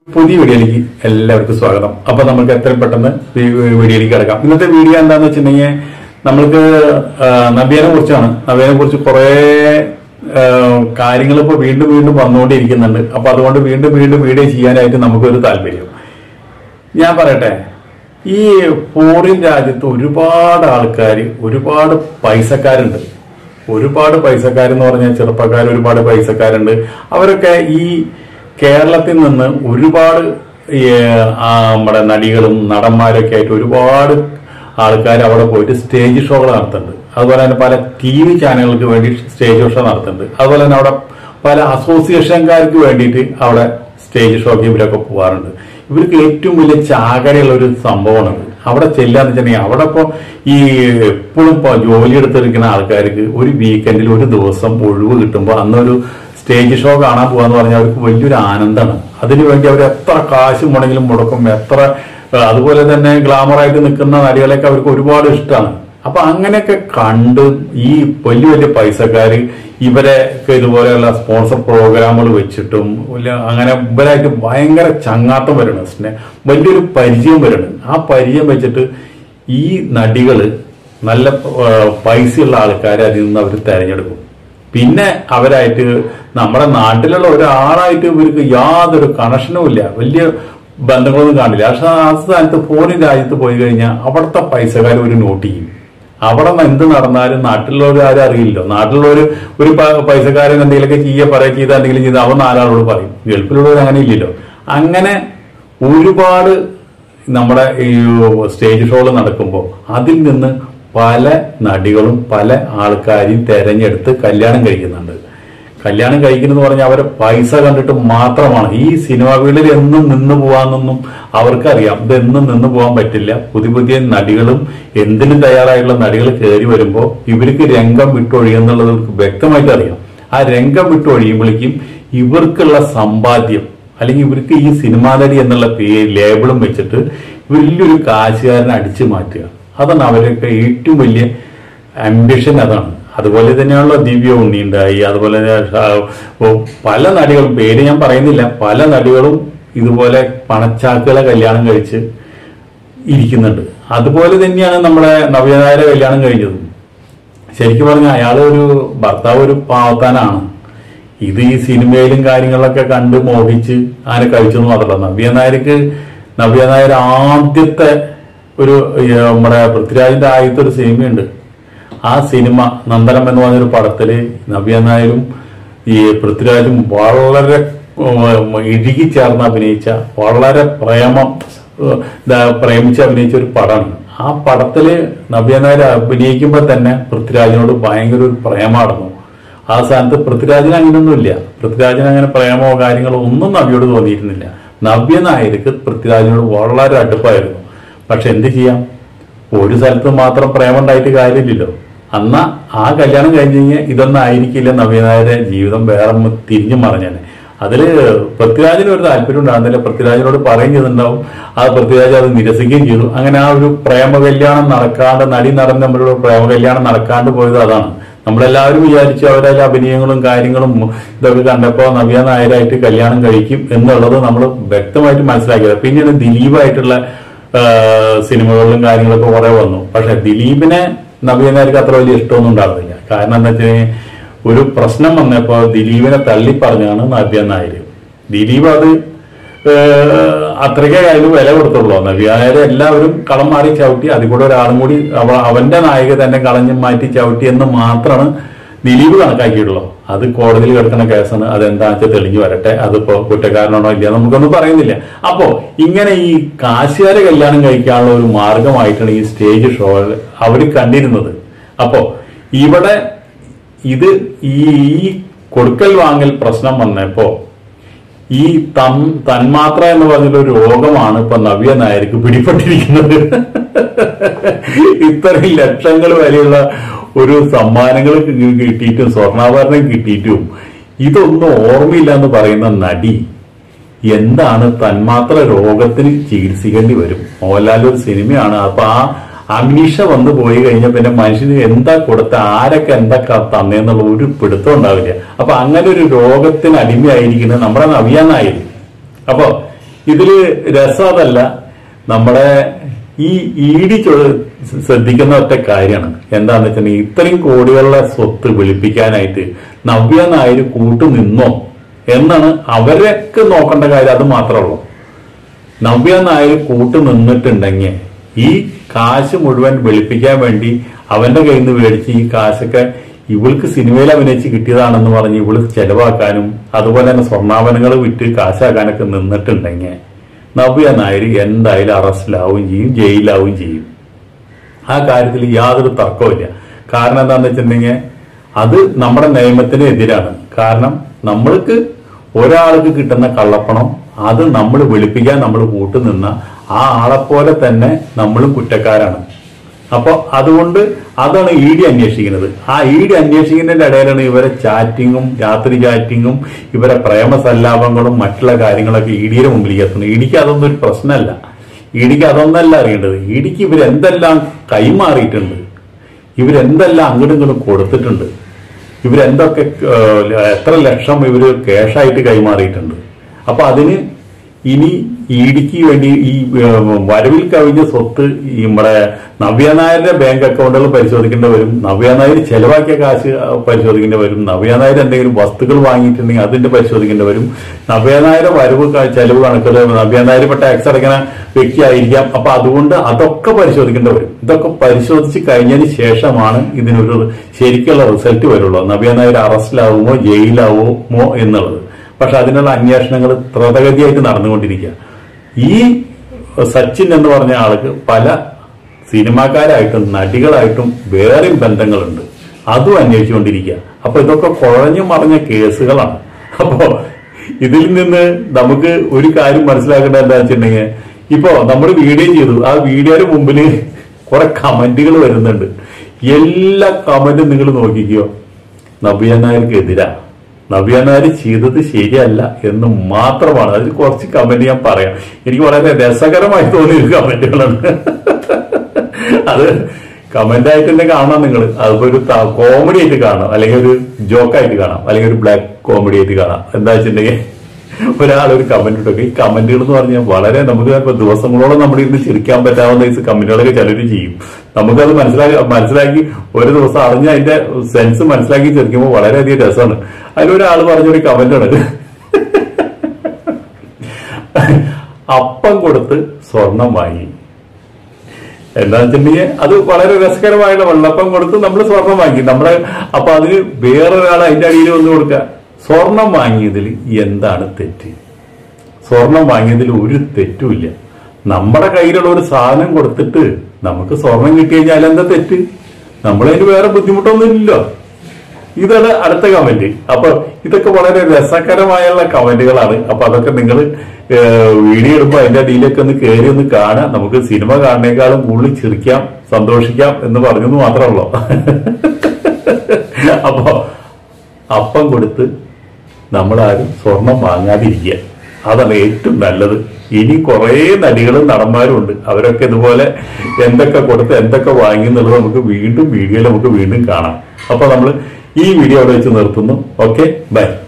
പുതിയ വീഡിയോയിലേക്ക് എല്ലാവർക്കും സ്വാഗതം അപ്പൊ നമുക്ക് എത്രയും പെട്ടെന്ന് ഈ വീഡിയോയിലേക്ക് കിടക്കാം ഇന്നത്തെ വീഡിയോ എന്താന്ന് വെച്ചിട്ടുണ്ടെങ്കിൽ നമ്മൾക്ക് നബിയനെ കുറിച്ചാണ് നബിയനെ കുറിച്ച് കുറെ കാര്യങ്ങൾ ഇപ്പൊ വീണ്ടും വീണ്ടും വന്നുകൊണ്ടിരിക്കുന്നുണ്ട് അപ്പൊ അതുകൊണ്ട് വീണ്ടും വീണ്ടും വീഡിയോ ചെയ്യാനായിട്ട് നമുക്കൊരു താല്പര്യം ഞാൻ പറയട്ടെ ഈ ഫോറിൻ രാജ്യത്ത് ഒരുപാട് ആൾക്കാർ ഒരുപാട് പൈസക്കാരുണ്ട് ഒരുപാട് പൈസക്കാരെന്ന് പറഞ്ഞാൽ ചെറുപ്പക്കാർ ഒരുപാട് പൈസക്കാരുണ്ട് അവരൊക്കെ ഈ കേരളത്തിൽ നിന്ന് ഒരുപാട് ഈ, ആ, നമ്മുടെ നടികളും നടന്മാരൊക്കെ ആയിട്ട് ഒരുപാട് ആൾക്കാർ അവിടെ പോയിട്ട് സ്റ്റേജ് ഷോകൾ നടത്തുന്നുണ്ട് അതുപോലെ തന്നെ പല ടി വി ചാനലുകൾക്ക് വേണ്ടി സ്റ്റേജ് ഷോ നടത്തുന്നുണ്ട് അതുപോലെ തന്നെ അവിടെ പല അസോസിയേഷൻകാർക്ക് വേണ്ടിയിട്ട് അവിടെ സ്റ്റേജ് ഷോക്ക് ഇവരൊക്കെ പോകാറുണ്ട് ഇവർക്ക് ഏറ്റവും വലിയ ചാകരയുള്ള ഒരു സംഭവമാണ് അവിടെ ചെല്ലാന്ന് വെച്ചിട്ടുണ്ടെങ്കിൽ അവിടെ ഇപ്പൊ ഈ എപ്പോഴും ഇപ്പൊ ജോലി എടുത്തിരിക്കുന്ന ആൾക്കാർക്ക് ഒരു വീക്കെൻഡിൽ ഒരു ദിവസം ഒഴിവ് കിട്ടുമ്പോൾ അന്നൊരു സ്റ്റേജ് ഷോ കാണാൻ പോകാന്ന് പറഞ്ഞാൽ അവർക്ക് വലിയൊരു ആനന്ദമാണ് അതിനുവേണ്ടി അവർ എത്ര കാശ് മുടങ്ങിലും മുടക്കും എത്ര ഏഹ്, അതുപോലെ തന്നെ ഗ്ലാമറായിട്ട് നിൽക്കുന്ന നടികളെയൊക്കെ അവർക്ക് ഒരുപാട് ഇഷ്ടമാണ് അപ്പൊ അങ്ങനെയൊക്കെ കണ്ട് ഈ വലിയ വലിയ പൈസക്കാര് ഇവരെ ഒക്കെ ഇതുപോലെയുള്ള സ്പോൺസർ പ്രോഗ്രാമുകൾ വെച്ചിട്ടും ഇല്ല അങ്ങനെ ഇവരായിട്ട് ഭയങ്കര ചങ്ങാത്തം വരണം സ്നേ- വലിയൊരു പരിചയം വരണം ആ പരിചയം വെച്ചിട്ട് ഈ നടികള് നല്ല ഏഹ്, പൈസയുള്ള ആൾക്കാരെ അതിൽ നിന്ന് അവർ തെരഞ്ഞെടുക്കും പിന്നെ അവരായിട്ട് നമ്മുടെ നാട്ടിലുള്ള ഒരാളായിട്ട് ഇവർക്ക് യാതൊരു കണക്ഷനും ഇല്ല വലിയ ബന്ധങ്ങളൊന്നും കാണില്ല പക്ഷെ ആ സ്ഥാനത്ത് ഫോറിൻ രാജ്യത്ത് പോയി കഴിഞ്ഞാൽ അവിടുത്തെ പൈസക്കാർ ഒരു നോട്ട് ചെയ്യും അവിടെ നിന്ന് എന്ത് നടന്നാലും നാട്ടിലുള്ളവർ ആരും അറിയില്ലോ നാട്ടിലുള്ളവർ ഒരു പ- പൈസക്കാരൻ എന്തെങ്കിലുമൊക്കെ ചെയ്യുക പറയുക ചെയ്താൽ എന്തെങ്കിലും ചെയ്താൽ അവൻ നാലാളോട് പറയും ഗൾഫിലുള്ളവർ അങ്ങനെ ഇല്ലല്ലോ അങ്ങനെ ഒരുപാട് നമ്മുടെ ഈ സ്റ്റേജ് ഷോകൾ നടക്കുമ്പോൾ അതിൽ നിന്ന് പല നടികളും പല ആൾക്കാരെയും തെരഞ്ഞെടുത്ത് കല്യാണം കഴിക്കുന്നുണ്ട് കല്യാണം കഴിക്കുന്നത് പറഞ്ഞാൽ അവരെ പൈസ കണ്ടിട്ട് മാത്രമാണ് ഈ സിനിമ വീട്ടിൽ എന്നും നിന്ന് പോവാന്നൊന്നും അവർക്കറിയാം ഇത് എന്നും നിന്ന് പോകാൻ പറ്റില്ല പുതിയ പുതിയ നടികളും എന്തിനും തയ്യാറായിട്ടുള്ള നടികൾ കയറി വരുമ്പോൾ ഇവർക്ക് രംഗം വിട്ടൊഴിയുന്നുള്ളത് ഇവർക്ക് വ്യക്തമായിട്ട് അറിയാം ആ രംഗം വിട്ടൊഴിയുമ്പോഴേക്കും ഇവർക്കുള്ള സമ്പാദ്യം അല്ലെങ്കിൽ ഇവർക്ക് ഈ സിനിമാ നടി എന്നുള്ള പേര് ലേബിളും വെച്ചിട്ട് വലിയൊരു കാശുകാരനെ അടിച്ചു മാറ്റുക അതാണ് അവരൊക്കെ ഏറ്റവും വലിയ അംബിഷൻ അതാണ് അതുപോലെ തന്നെയാണല്ലോ ദിവ്യ ഉണ്ണി ഉണ്ടായി അതുപോലെ തന്നെ ഷാ- ഓ, പല നടികളും പേര് ഞാൻ പറയുന്നില്ല പല നടികളും ഇതുപോലെ പണച്ചാക്കുകളെ കല്യാണം കഴിച്ച് ഇരിക്കുന്നുണ്ട് അതുപോലെ തന്നെയാണ് നമ്മുടെ നവ്യനായരെ കല്യാണം കഴിഞ്ഞതും ശരിക്കും പറഞ്ഞാൽ അയാൾ ഒരു ഭർത്താവ് ഒരു പാവത്താനാണ് ഇത് ഈ സിനിമയിലും കാര്യങ്ങളിലൊക്കെ കണ്ട് മോഹിച്ച് അങ്ങനെ കഴിച്ചെന്ന് മാത്രമല്ല നവ്യ നായർക്ക് നവ്യ നായർ ആദ്യത്തെ ഒരു ഈ, നമ്മുടെ പൃഥ്വിരാജിന്റെ ആദ്യത്തെ ഒരു സിനിമയുണ്ട് ആ സിനിമ നന്ദനം എന്ന് പറഞ്ഞൊരു പടത്തില് നവ്യ നായരും ഈ പൃഥ്വിരാജും വളരെ ഉം, ഇഴുകിച്ചേർന്ന് അഭിനയിച്ച വളരെ പ്രേമം ഏഹ്, ദാ- പ്രേമിച്ച് അഭിനയിച്ച ഒരു പടമാണ് ആ പടത്തില് നവ്യ നായർ അഭിനയിക്കുമ്പോൾ തന്നെ പൃഥ്വിരാജിനോട് ഭയങ്കര ഒരു പ്രേമായിരുന്നു ആ സ്ഥാനത്ത് പൃഥ്വിരാജിന് അങ്ങനെയൊന്നുമില്ല പൃഥ്വിരാജിന് അങ്ങനെ പ്രേമോ കാര്യങ്ങളോ ഒന്നും നവ്യോട് തോന്നിയിരുന്നില്ല നവ്യ നായർക്ക് പൃഥ്വിരാജിനോട് വളരെ അടുപ്പായിരുന്നു പക്ഷെ എന്ത് ചെയ്യാം ഒരു സ്ഥലത്ത് മാത്രം പ്രേമം ഉണ്ടായിട്ട് കാര്യമില്ലല്ലോ അന്നാ ആ കല്യാണം കഴിഞ്ഞ് കഴിഞ്ഞാൽ ഇതൊന്നും ആയിരിക്കില്ല നവ്യനായരുടെ ജീവിതം വേറെ ഒന്ന് തിരിഞ്ഞു മറിഞ്ഞാണ് അതില് പൃഥ്വിരാജിന് ഒരു താല്പര്യം ഉണ്ടാകുന്നില്ല പൃഥ്വിരാജിനോട് പറയുകയും ചെയ്തിട്ടുണ്ടാവും ആ പൃഥ്വിരാജ് അത് നിരസിക്കുകയും ചെയ്തു അങ്ങനെ ആ ഒരു പ്രേമ കല്യാണം നടക്കാണ്ട് നടി നടൻ തമ്മിലുള്ള പ്രേമ കല്യാണം നടക്കാണ്ട് പോയത് അതാണ് നമ്മളെല്ലാവരും വിചാരിച്ചു അവരുടെ അഭിനയങ്ങളും കാര്യങ്ങളും ഇതൊക്കെ കണ്ടപ്പോ നവ്യ നായരായിട്ട് കല്യാണം കഴിക്കും എന്നുള്ളത് നമ്മൾ വ്യക്തമായിട്ട് മനസ്സിലാക്കിയത് പിന്നീട് ദിലീപായിട്ടുള്ള ആ, സിനിമകളിലും കാര്യങ്ങളൊക്കെ കുറെ വന്നു പക്ഷെ ദിലീപിനെ നവ്യ നായർക്ക് അത്ര വലിയ ഇഷ്ടമൊന്നും ഉണ്ടാകുന്നില്ല കാരണം എന്താ വെച്ച് കഴിഞ്ഞാൽ ഒരു പ്രശ്നം വന്നപ്പോ ദിലീപിനെ തള്ളി പറഞ്ഞാണ് നവ്യ നായർ ദിലീപ് അത് ഏഹ് അത്രയ്ക്കേ അതിന് വില കൊടുത്തുള്ളൂ നവ്യാനായരെ എല്ലാവരും കളം മാറി ചവിട്ടി അതിൽ കൂടെ ഒരാളും കൂടി അവ- അവന്റെ നായിക തന്നെ കളഞ്ഞു മാറ്റി ചവിട്ടി എന്ന് മാത്രമാണ് ദിലീപ് കണക്കാക്കിയിട്ടുള്ളൂ അത് കോടതിയിൽ കിടക്കുന്ന കേസാണ് അതെന്താ വെച്ചാൽ തെളിഞ്ഞു വരട്ടെ അതിപ്പോ കുറ്റക്കാരനാണോ ഇല്ല നമുക്കൊന്നും പറയുന്നില്ല അപ്പോ ഇങ്ങനെ ഈ കാശുകാരെ കല്യാണം കഴിക്കാനുള്ള ഒരു മാർഗമായിട്ടാണ് ഈ സ്റ്റേജ് ഷോ അവർ കണ്ടിരുന്നത് അപ്പോ ഇവിടെ ഇത് ഈ ഈ കൊടുക്കൽ വാങ്ങൽ പ്രശ്നം വന്നപ്പോ ഈ തം തന്മാത്ര എന്ന് പറഞ്ഞൊരു രോഗമാണ് ഇപ്പൊ നവ്യ നായർക്ക് പിടിപെട്ടിരിക്കുന്നത് ഇത്രയും ലക്ഷങ്ങൾ വരെയുള്ള ഒരു സമ്മാനങ്ങൾ കി- കിട്ടിയിട്ടും സ്വർണ്ണാഭരണം കിട്ടിയിട്ടും ഇതൊന്നും ഓർമ്മയില്ല എന്ന് പറയുന്ന നടി എന്താണ് തന്മാത്ര രോഗത്തിന് ചികിത്സിക്കേണ്ടി വരും മോഹൻലാൽ ഒരു സിനിമയാണ് അപ്പൊ ആ അമിഷ വന്നു പോയി കഴിഞ്ഞാൽ പിന്നെ മനുഷ്യന് എന്താ കൊടുത്ത ആരൊക്കെ എന്താ ക- തന്നേന്നുള്ള ഒരു പിടുത്തം ഉണ്ടാവില്ല അപ്പൊ അങ്ങനെ ഒരു രോഗത്തിന് അടിമയായിരിക്കുന്നത് നമ്മുടെ നവ്യാനായിരുന്നു അപ്പൊ ഇതില് രസം അതല്ല നമ്മുടെ ഈ ഇടി ശ്രദ്ധിക്കുന്ന ഒറ്റ കാര്യമാണ് എന്താന്ന് വെച്ചിട്ടുണ്ടെങ്കിൽ ഇത്രയും കോടികളുടെ സ്വത്ത് വിളിപ്പിക്കാനായിട്ട് നവ്യ നായർ കൂട്ടു നിന്നോ എന്നാണ് അവരൊക്കെ നോക്കേണ്ട കാര്യം അത് മാത്രമേ ഉള്ളൂ നവ്യ നായർ കൂട്ടു നിന്നിട്ടുണ്ടെങ്കിൽ ഈ കാശ് മുഴുവൻ വെളുപ്പിക്കാൻ വേണ്ടി അവന്റെ കയ്യിൽ നിന്ന് മേടിച്ച് ഈ കാശൊക്കെ ഇവൾക്ക് സിനിമയിൽ അഭിനയിച്ച് കിട്ടിയതാണെന്ന് പറഞ്ഞ് ഇവള് ചെലവാക്കാനും അതുപോലെ തന്നെ സ്വർണ്ണാഭരണങ്ങൾ വിറ്റ് കാശാക്കാനൊക്കെ നിന്നിട്ടുണ്ടെങ്കിൽ നവ്യ നായർ എന്തായാലും അറസ്റ്റിലാവുകയും ചെയ്യും ജയിലാവുകയും ചെയ്യും ആ കാര്യത്തിൽ യാതൊരു തർക്കവുമില്ല കാരണം എന്താണെന്ന് വെച്ചിട്ടുണ്ടെങ്കിൽ അത് നമ്മുടെ നിയമത്തിന് എതിരാണ് കാരണം നമ്മൾക്ക് ഒരാൾക്ക് കിട്ടുന്ന കള്ളപ്പണം അത് നമ്മൾ വെളുപ്പിക്കാൻ നമ്മൾ കൂട്ടുനിന്ന ആ ആളെപ്പോലെ തന്നെ നമ്മളും കുറ്റക്കാരാണ് അപ്പൊ അതുകൊണ്ട് അതാണ് ഇ ഡി അന്വേഷിക്കുന്നത് ആ ഇ ഡി അന്വേഷിക്കുന്നതിന്റെ ഇടയിലാണ് ഇവരെ ചാറ്റിങ്ങും രാത്രി ചാറ്റിങ്ങും ഇവരെ പ്രേമസല്ലാപങ്ങളും മറ്റുള്ള കാര്യങ്ങളൊക്കെ ഇ ഡിയുടെ മുമ്പിലേക്ക് എത്തുന്നത് ഇ ഡിക്ക് അതൊന്നും ഒരു പ്രശ്നമല്ല ഇ ഡിക്ക് അതൊന്നല്ല അറിയേണ്ടത് ഇ ഡിക്ക് ഇവരെന്തെല്ലാം കൈമാറിയിട്ടുണ്ട് ഇവരെന്തെല്ലാം അങ്ങോട്ടും ഇങ്ങോട്ടും കൊടുത്തിട്ടുണ്ട് ഇവരെന്തൊക്കെ ഏഹ്, എത്ര ലക്ഷം ഇവര് ക്യാഷായിട്ട് കൈമാറിയിട്ടുണ്ട് അപ്പൊ അതിന് ഇനി ഇടിക്ക് വേണ്ടി ഈ ഏഹ്, വരവിൽ കവിഞ്ഞ സ്വത്ത് ഈ നമ്മുടെ നവ്യ നായരുടെ ബാങ്ക് അക്കൗണ്ടുകൾ പരിശോധിക്കേണ്ടി വരും നവ്യ നായർ ചെലവാക്കിയ കാശ് പരിശോധിക്കേണ്ടി വരും നവ്യ നായർ എന്തെങ്കിലും വസ്തുക്കൾ വാങ്ങിയിട്ടുണ്ടെങ്കിൽ അതിന്റെ പരിശോധിക്കേണ്ടി വരും നവ്യ നായരുടെ വരവ് ക- ചെലവ് കണക്കുകൾ നവ്യ നായർ ഇപ്പൊ ടാക്സ് അടയ്ക്കുന്ന വ്യക്തിയായിരിക്കാം അപ്പൊ അതുകൊണ്ട് അതൊക്കെ പരിശോധിക്കേണ്ടി വരും ഇതൊക്കെ പരിശോധിച്ച് കഴിഞ്ഞതിന് ശേഷമാണ് ഇതിനൊരു ശരിക്കുള്ള റിസൾട്ട് വരുള്ളൂ നവ്യ നായർ അറസ്റ്റിലാവുമോ ജയിലാവുമോ എന്നുള്ളത് പക്ഷെ അതിനുള്ള അന്വേഷണങ്ങൾ ത്വരഗതിയായിട്ട് നടന്നുകൊണ്ടിരിക്കുക ഈ സച്ചിൻ എന്ന് പറഞ്ഞ ആൾക്ക് പല സിനിമാക്കാരായിട്ടും നടികളായിട്ടും വേറെയും ബന്ധങ്ങളുണ്ട് അതും അന്വേഷിച്ചുകൊണ്ടിരിക്കുക അപ്പൊ ഇതൊക്കെ കുഴഞ്ഞു മറിഞ്ഞ കേസുകളാണ് അപ്പോ ഇതിൽ നിന്ന് നമുക്ക് ഒരു കാര്യം മനസ്സിലാക്കേണ്ടത് എന്താ വെച്ചിട്ടുണ്ടെങ്കിൽ ഇപ്പോ നമ്മൾ വീഡിയോ ചെയ്തു ആ വീഡിയോയുടെ മുമ്പിൽ കുറെ കമന്റുകൾ വരുന്നുണ്ട് എല്ലാ കമന്റും നിങ്ങൾ നോക്കിക്കോ നവ്യ നായർക്കെതിരാ നവ്യ നായർ ചെയ്തത് ശരിയല്ല എന്ന് മാത്രമാണ് അതിൽ കുറച്ച് കമന്റ് ഞാൻ പറയാം എനിക്ക് വളരെ രസകരമായി തോന്നിയ ഒരു കമന്റുകളാണ് അത് കമന്റ് ആയിട്ട് തന്നെ കാണാം നിങ്ങൾ അതിപ്പോ ഒരു കോമഡി ആയിട്ട് കാണാം അല്ലെങ്കിൽ ഒരു ജോക്കായിട്ട് കാണാം അല്ലെങ്കിൽ ഒരു ബ്ലാക്ക് കോമഡി ആയിട്ട് കാണാം എന്താ വെച്ചിട്ടുണ്ടെങ്കിൽ ഒരാൾ ഒരു കമന്റ് ഇട്ടൊക്കെ ഈ കമന്റുകൾ എന്ന് പറഞ്ഞാൽ വളരെ നമുക്ക് ഇപ്പൊ ദിവസങ്ങളോളം നമ്മുടെ ഇരുന്ന് ചിരിക്കാൻ പറ്റാവുന്ന ഈ കമന്റുകളൊക്കെ ചിലർ ചെയ്യും നമുക്കത് മനസ്സിലാക്കി മനസ്സിലാക്കി ഒരു ദിവസം അറിഞ്ഞ് അതിന്റെ സെൻസ് മനസ്സിലാക്കി ചിരിക്കുമ്പോൾ വളരെയധികം രസമാണ് അതിലൊരാൾ പറഞ്ഞൊരു കമന്റാണ് അപ്പം കൊടുത്ത് സ്വർണം വാങ്ങി എന്താ വെച്ചിട്ടുണ്ടെങ്കിൽ അത് വളരെ രസകരമായുള്ള വെള്ളപ്പം കൊടുത്ത് നമ്മൾ സ്വർണം വാങ്ങി നമ്മളെ അപ്പൊ അതിന് വേറൊരാൾ അതിന്റെ അടിയിൽ വന്ന് കൊടുക്കുക സ്വർണം വാങ്ങിയതിൽ എന്താണ് തെറ്റ് സ്വർണം വാങ്ങിയതിൽ ഒരു തെറ്റുമില്ല നമ്മുടെ കയ്യിലുള്ള ഒരു സാധനം കൊടുത്തിട്ട് നമുക്ക് സ്വർണം കിട്ടി കഴിഞ്ഞാൽ എന്താ തെറ്റ് നമ്മളതിന് വേറെ ബുദ്ധിമുട്ടൊന്നുമില്ലല്ലോ ഇതാണ് അടുത്ത കമന്റ് അപ്പൊ ഇതൊക്കെ വളരെ രസകരമായുള്ള കമന്റുകളാണ് അപ്പൊ അതൊക്കെ നിങ്ങൾ വീഡിയോ ഇടുമ്പോൾ അതിന്റെ അടിയിലൊക്കെ ഒന്ന് കയറി ഒന്ന് കാണാം നമുക്ക് സിനിമ കാണുന്നേക്കാളും കൂടുതൽ ചിരിക്കാം സന്തോഷിക്കാം എന്ന് പറഞ്ഞെന്ന് മാത്രമല്ലോ അപ്പോ അപ്പം കൊടുത്ത് നമ്മളാരും സ്വർണം വാങ്ങാതിരിക്കുക അതാണ് ഏറ്റവും നല്ലത് ഇനി കുറേ നടികളും നടന്മാരും ഉണ്ട് അവരൊക്കെ ഇതുപോലെ എന്തൊക്കെ കൊടുത്ത് എന്തൊക്കെ വാങ്ങി എന്നുള്ളത് നമുക്ക് വീണ്ടും വീഡിയോയിൽ നമുക്ക് വീണ്ടും കാണാം അപ്പൊ നമ്മൾ ഈ വീഡിയോ അവിടെ വെച്ച് നിർത്തുന്നു ഓക്കെ ബൈ